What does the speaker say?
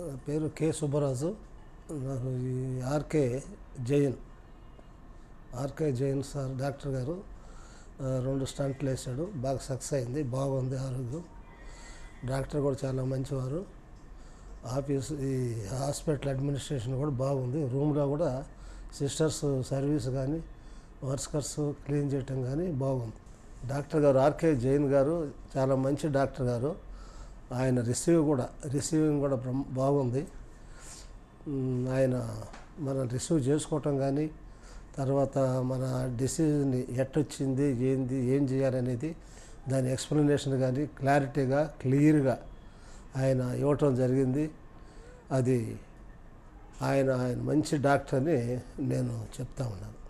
నా పేరు కె సుబ్బరాజు నాకు ఈ RK Jain RK Jain sir doctor గారు ఆ, రెండు స్టంట్లు వేసాడు బాగా సక్సెస్ అయింది బాగుంది ఆరోగ్యం డాక్టర్ కూడా చాలా మంచివారు ఆఫీస్ ఈ హాస్పిటల్ అడ్మినిస్ట్రేషన్ కూడా బాగుంది రూమ్లో కూడా సిస్టర్స్ సర్వీస్ కానీ వర్కర్స్ క్లీన్ చేయటం కానీ బాగుంది డాక్టర్ గారు ఆర్కే జైన్ గారు చాలా మంచి డాక్టర్ గారు ఆయన రిసీవ్ కూడా రిసీవింగ్ కూడా బ్రహ్మ- బాగుంది మ్, ఆయన మనం రిసీవ్ చేసుకోవటం కానీ తర్వాత మన డిసీజ్ని ఎట్టొచ్చింది ఏంది ఏం చేయాలనేది దాని ఎక్స్ప్లెనేషన్ కానీ క్లారిటీగా క్లియర్గా ఆయన ఇవ్వటం జరిగింది అది ఆయన ఆయన మంచి డాక్టర్ అని నేను చెప్తా ఉన్నాను